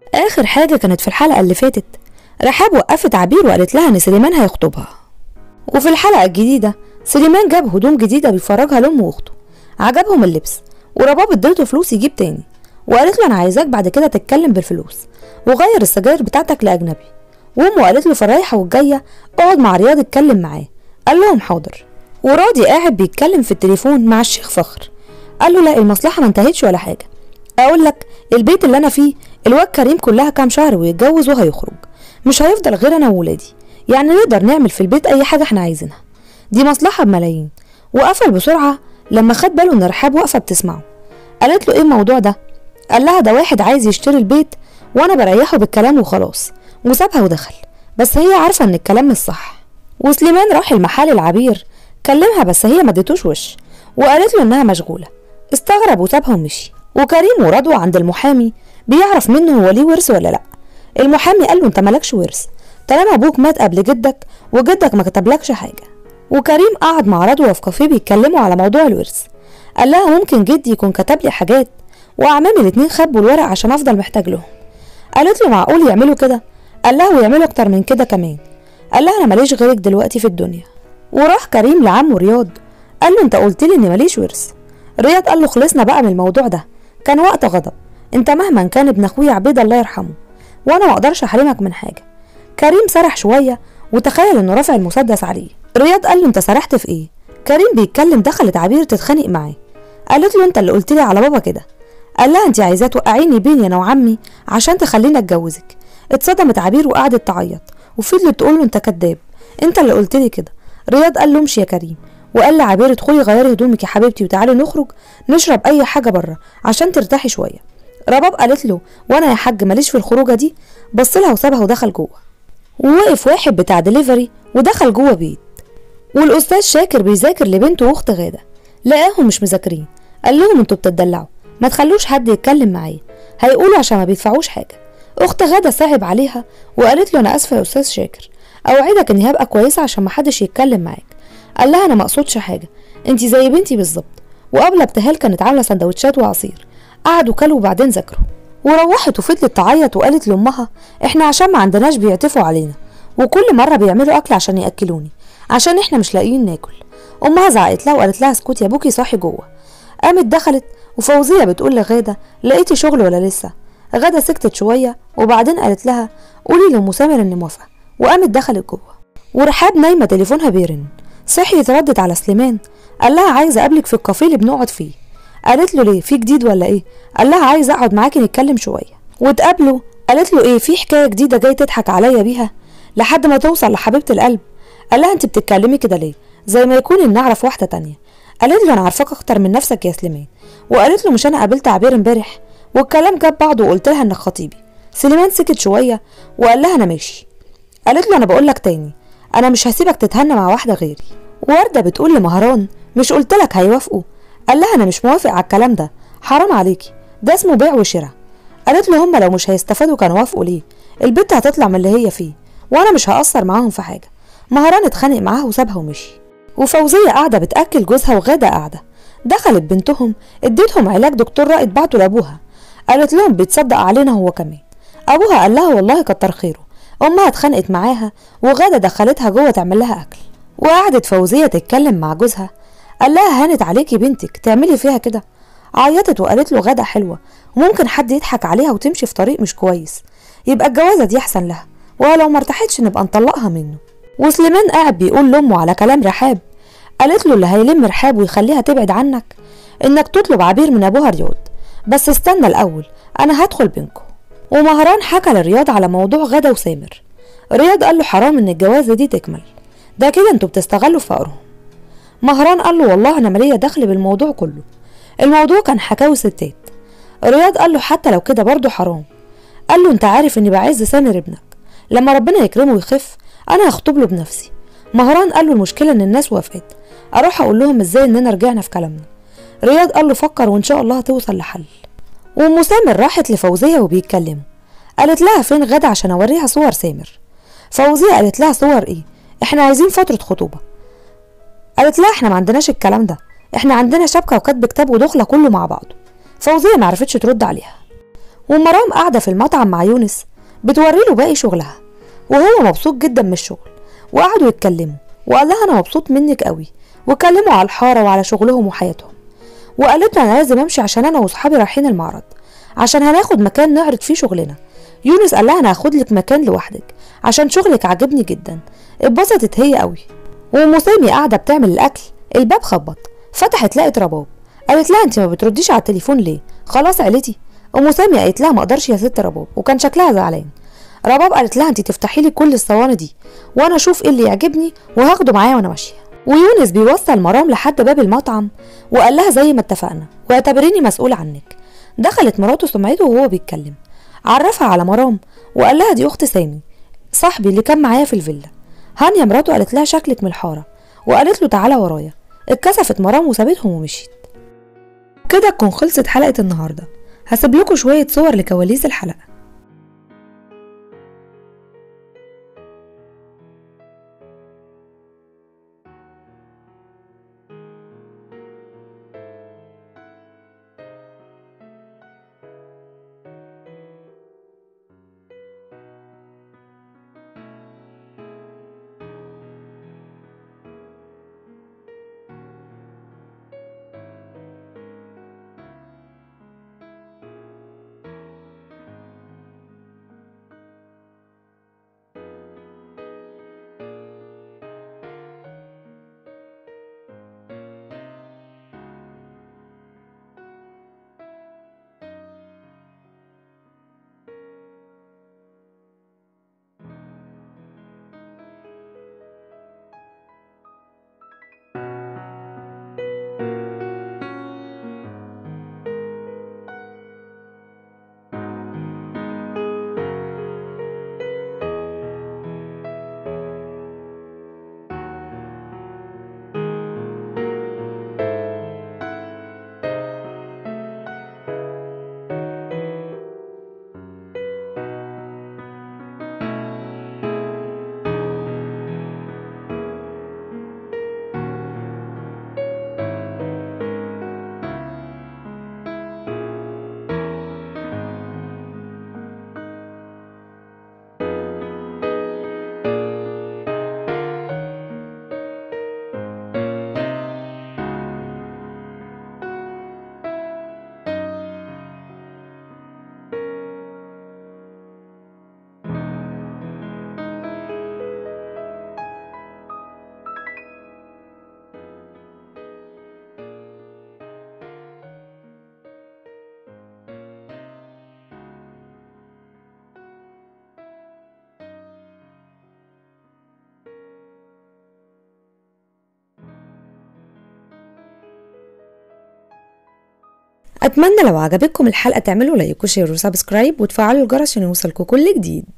آخر حاجة كانت في الحلقة اللي فاتت رحاب وقفت عبير وقالت لها إن سليمان هيخطبها وفي الحلقة الجديدة سليمان جاب هدوم جديدة بيفرجها لأمه وأخته عجبهم اللبس ورباب اديته فلوس يجيب تاني وقالت له أنا عايزاك بعد كده تتكلم بالفلوس وغير السجاير بتاعتك لأجنبي وأمه قالت له في الرايحة والجاية اقعد مع رياض اتكلم معاه قال لهم حاضر وراضي قاعد بيتكلم في التليفون مع الشيخ فخر قال له لا المصلحة ما انتهتش ولا حاجة أقول لك البيت اللي أنا فيه الواد كريم كلها كام شهر ويتجوز وهيخرج مش هيفضل غير أنا وولادي يعني نقدر نعمل في البيت أي حاجة احنا عايزينها دي مصلحة بملايين وقفل بسرعة لما خد باله إن رحاب واقفة بتسمعه قالت له إيه الموضوع ده قال لها ده واحد عايز يشتري البيت وأنا بريحه بالكلام وخلاص وسابها ودخل بس هي عارفة إن الكلام مش صح وسليمان راح المحل العبير كلمها بس هي ما اديتوش وش وقالت له إنها مشغولة استغرب وسابها ومشي وكريم ورضوى عند المحامي بيعرف منه هو ليه ورث ولا لأ المحامي قال له أنت مالكش ورث طالما أبوك مات قبل جدك وجدك ما كتبلكش حاجة وكريم قعد مع رضوى في كافيه بيتكلموا على موضوع الورث قال لها ممكن جدي يكون كتب لي حاجات وأعمامي الاتنين خبوا الورق عشان أفضل محتاج لهم قالت له معقول يعملوا كده قال لها ويعملوا أكتر من كده كمان قال لها أنا ماليش غيرك دلوقتي في الدنيا وراح كريم لعمه رياض قال له أنت قلت لي إن ماليش ورث رياض قال له خلصنا بقى من الموضوع ده كان وقت غضب انت مهما كان ابن اخويا عبيد الله يرحمه وانا ما اقدرش احرمك من حاجه كريم سرح شويه وتخيل انه رافع المسدس عليه رياض قال له انت سرحت في ايه كريم بيتكلم دخلت عبير تتخانق معاه قالت له انت اللي قلت لي على بابا كده قال لها انت عايزاه توقعيني بيني انا وعمي عشان تخليني اتجوزك اتصدمت عبير وقعدت تعيط وفضلت تقول له انت كذاب انت اللي قلت لي كده رياض قال له امشي يا كريم وقال لعبير ادخلي غيري هدومك يا حبيبتي وتعالي نخرج نشرب اي حاجه بره عشان ترتاحي شويه رباب قالت له وانا يا حاج ماليش في الخروجه دي بص لها وسابها ودخل جوه ووقف واحد بتاع دليفري ودخل جوه بيت والاستاذ شاكر بيذاكر لبنته واخت غاده لقاهم مش مذاكرين قال لهم انتوا بتدلعوا ما تخلوش حد يتكلم معايا هيقولوا عشان ما بيدفعوش حاجه اخت غاده صعب عليها وقالت له انا اسفه يا استاذ شاكر اوعدك اني هبقى كويسه عشان ما حدش يتكلم معاك قال لها انا ما اقصدش حاجه انت زي بنتي بالظبط وقبل ابتهال كانت عامله سندوتشات وعصير قعدوا كلوا وبعدين ذاكروا وروحت وفضلت تعيط وقالت لامها احنا عشان ما عندناش بيعتفوا علينا وكل مره بيعملوا اكل عشان ياكلوني عشان احنا مش لاقيين ناكل امها زعقت لها وقالت لها اسكتي يا ابوكي صاحي جوه قامت دخلت وفوزيه بتقول لغاده لقيتي شغل ولا لسه غاده سكتت شويه وبعدين قالت لها قولي لام سامر اني موافقه وقامت دخلت جوه ورحاب نايمه تليفونها بيرن صحيت ردت على سليمان قال لها عايزه اقابلك في الكافيه اللي بنقعد فيه قالت له ليه في جديد ولا ايه قال لها عايزه اقعد معاكي نتكلم شويه واتقابلوا قالت له ايه في حكايه جديده جاي تضحك عليا بيها لحد ما توصل لحبيبه القلب قال لها انت بتتكلمي كده ليه زي ما يكون ان اعرف واحده تانية قالت له انا عارفاك اكتر من نفسك يا سليمان وقالت له مش انا قابلت عبير امبارح والكلام جاب بعضه وقلت لها انك خطيبي سليمان سكت شويه وقال لها انا ماشي قالت له انا بقول لك تاني انا مش هسيبك تتهنى مع واحده غيري وردة بتقول لمهران مش قلت لك هيوافقوا قال لها انا مش موافق على الكلام ده حرام عليكي ده اسمه بيع وشراء قالت له هما لو مش هيستفادوا كانوا وافقوا ليه البنت هتطلع من اللي هي فيه وانا مش هأثر معاهم في حاجه مهران اتخانق معاها وسابها ومشي وفوزيه قاعده بتاكل جوزها وغاده قاعده دخلت بنتهم اديتهم علاج دكتور رائد بعته لابوها قالت لهم بيتصدق علينا هو كمان ابوها قال لها والله كتر خيره امها اتخانقت معاها وغاده دخلتها جوه تعمل لها اكل وقعدت فوزيه تتكلم مع جوزها قال لها هانت عليكي بنتك تعملي فيها كده عيطت وقالت له غدا حلوه وممكن حد يضحك عليها وتمشي في طريق مش كويس يبقى الجوازه دي احسن لها ولو ما ارتاحتش نبقى نطلقها منه وسليمان قاعد بيقول لامه على كلام رحاب قالت له اللي هيلم رحاب ويخليها تبعد عنك انك تطلب عبير من ابوها رياض بس استنى الاول انا هدخل بينكم ومهران حكى لرياض على موضوع غدا وسامر رياض قال له حرام ان الجوازه دي تكمل ده كده انتوا بتستغلوا فقرهم مهران قال له والله انا ماليه دخل بالموضوع كله الموضوع كان حكاوي ستات رياض قال له حتى لو كده برضه حرام قال له انت عارف اني بعز سامر ابنك لما ربنا يكرمه ويخف انا هخطب له بنفسي مهران قال له المشكله ان الناس وافقت اروح اقول لهم ازاي اننا رجعنا في كلامنا رياض قال له فكر وان شاء الله هتوصل لحل وام سامر راحت لفوزيه وبيتكلموا قالت لها فين غدا عشان اوريها صور سامر فوزيه قالت لها صور ايه احنا عايزين فتره خطوبه قالت لها احنا ما عندناش الكلام ده احنا عندنا شبكه وكاتب كتاب ودخله كله مع بعضه فوزيه ما عرفتش ترد عليها ومرام قاعدة في المطعم مع يونس بتوريله باقي شغلها وهو مبسوط جدا من الشغل وقعدوا يتكلموا وقال لها أنا مبسوط منك قوي واتكلموا على الحارة وعلى شغلهم وحياتهم وقالت له أنا لازم أمشي عشان أنا وصحابي رايحين المعرض عشان هناخد مكان نعرض فيه شغلنا يونس قال لها أنا هاخد لك مكان لوحدك عشان شغلك عجبني جدا اتبسطت هي قوي وأم سامي قاعدة بتعمل الأكل الباب خبط فتحت لقت رباب قالت لها انت ما بترديش على التليفون ليه خلاص علتي ام سامي قالت لها ما اقدرش يا ست رباب وكان شكلها زعلان رباب قالت لها انت تفتحي لي كل الصواني دي وانا اشوف ايه اللي يعجبني وهاخده معايا وانا ماشيه ويونس بيوصل مرام لحد باب المطعم وقال لها زي ما اتفقنا واعتبريني مسؤول عنك دخلت مراته سمعته وهو بيتكلم عرفها على مرام وقال لها دي اخت سامي صاحبي اللي كان معايا في الفيلا هانيا مراته قالت لها شكلك من الحاره وقالت له تعالى ورايا اتكسفت مرام وسابتهم ومشيت كده تكون خلصت حلقة النهاردة هسيب لكم شوية صور لكواليس الحلقة اتمنى لو عجبتكم الحلقه تعملوا لايك وشير وسبسكرايب وتفعلوا الجرس عشان يوصلكم كل جديد